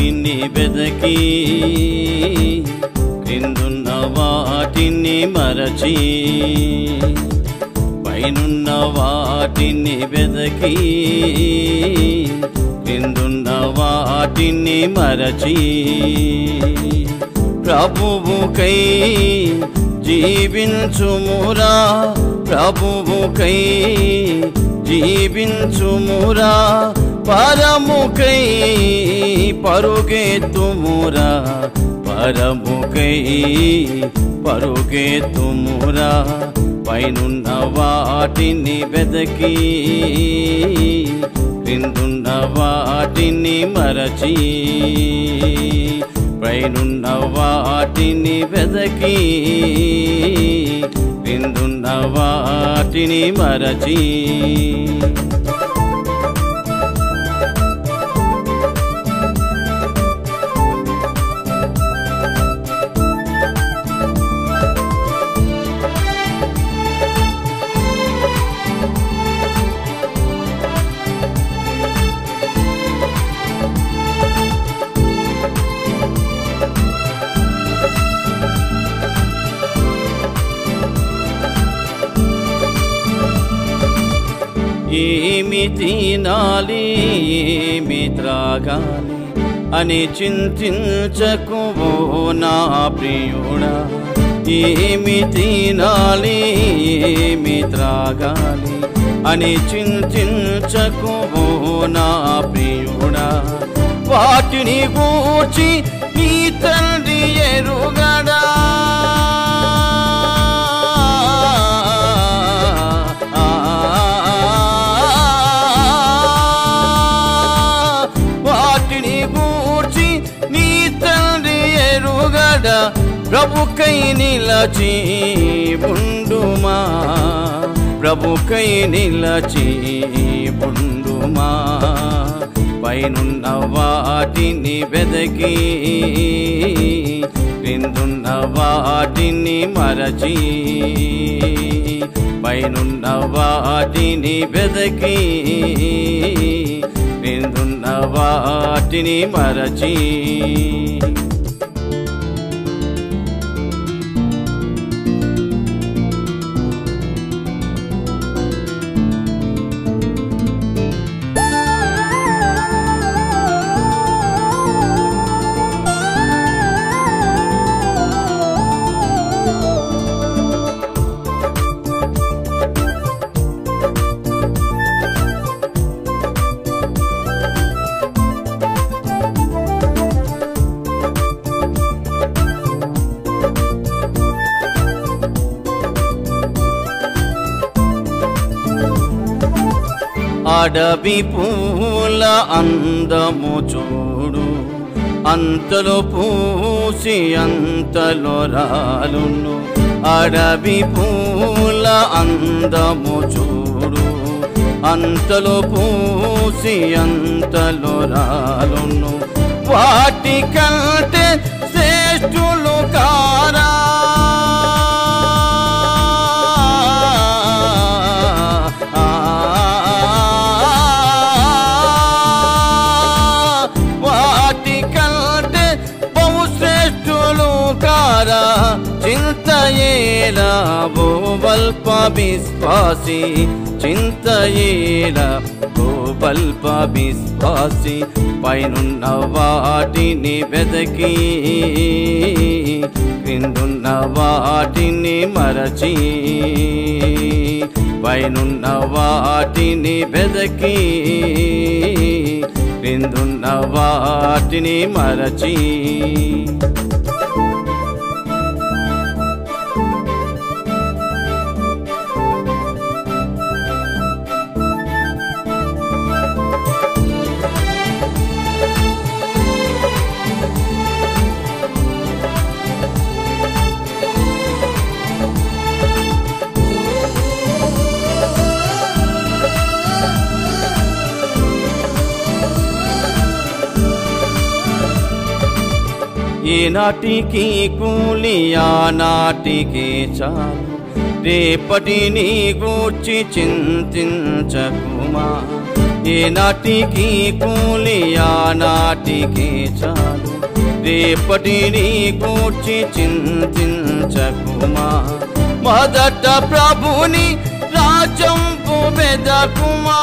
వాటిని వెదకి క్రిందున్న వాటిని మరచి పైనున్న వాటిని వెదకి క్రిందున్న వాటిని మరచి ప్రభువుకై జీవించుమురా ప్రభువుకై జీవించుమురా పరముకై పరుగెత్తుమురా పరముకై పరుగెత్తుమురా పైనున్న వాటిని వెదకి క్రిందున్న వాటిని మరచి పైనున్న వాటిని వెదకి క్రిందున్న వాటిని మరచి ఏమి తినాలి ఏమి త్రాగాలి అని చింతించకువో నా ప్రియుడా ఏమి తినాలి ఏమి త్రాగాలి అని చింతించకువో నా ప్రియుడా వాటిని గూర్చి నీ తండ్రి ఎరుగడా వాటిని గూర్చి నీ తండ్రి ఎరుగడ ప్రభుకై నిలచి ఉండుమా ప్రభుకై నిలచి ఉండుమా పైనున్న వాటిని వెదకి క్రిందున్న వాటిని మరచి పైనున్న వాటిని వెదకి క్రిందున్న వాటిని మరచి అడవి పూల అందము చూడు అంతలో పూసి అంతలో రాలును అడవి పూల అందము చూడు అంతలో పూసి అంతలో రాలును వాటి కంటే శ్రేష్ఠులు కారా వాటి కంటే బహుశ్రేష్ఠులు కారా చింతయేలా భూవల్ప విశ్వాసి చింతయేలా భూవల్ప విశ్వాసి పైనున్న వాటిని వెదకి క్రిందున్న వాటిని మరచి పైనున్న వాటిని వెదకి క్రిందున్న వాటిని మరచి ఈనాటికి కూలి ఆనాటికి చాలు రేపటి నీ గూర్చి చింతించకుమా ఏ నాటికి కూలి ఆ నాటికి చాలు రేపటిని కూర్చి చింతించకుమా మొదట ప్రభుని రాజంపు బెదకుమా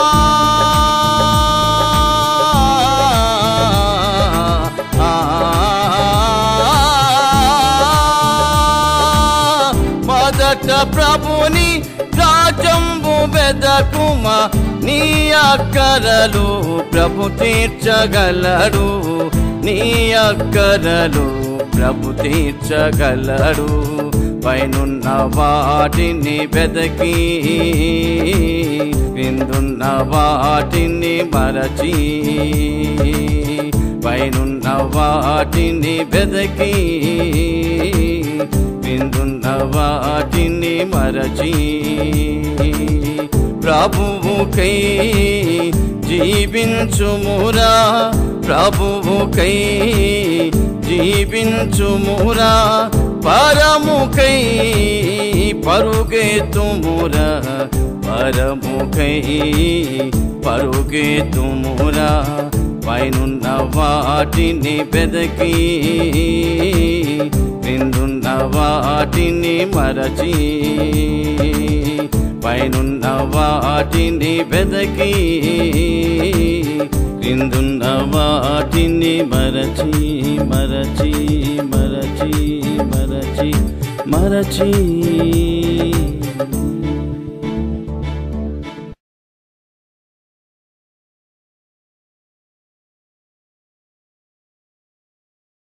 మొదట ప్రభుని రాజంబు బెదకుమ నీ అక్కరలు ప్రభు తీర్చగలడు నీ అక్కరలు ప్రభు తీర్చగలడు పైనున్న వాటిని బెదకి క్రిందున్న వాటిని మరచి పైనున్న వాటిని బెదకి క్రిందున్న వాటిని మరచి ప్రభువుకై జీవించుమురా ప్రభువుకై జీవించుమురా పరముకై పరుగెత్తుమురా పరముకై పరుగెత్తుమురా పైనున్న వాటిని బెదకి క్రిందున్న వాటిని మరచి పైనున్న వాటిని బెదకి క్రిందున్న వాటిని మరచి మరచి మరచి మరచి మరచి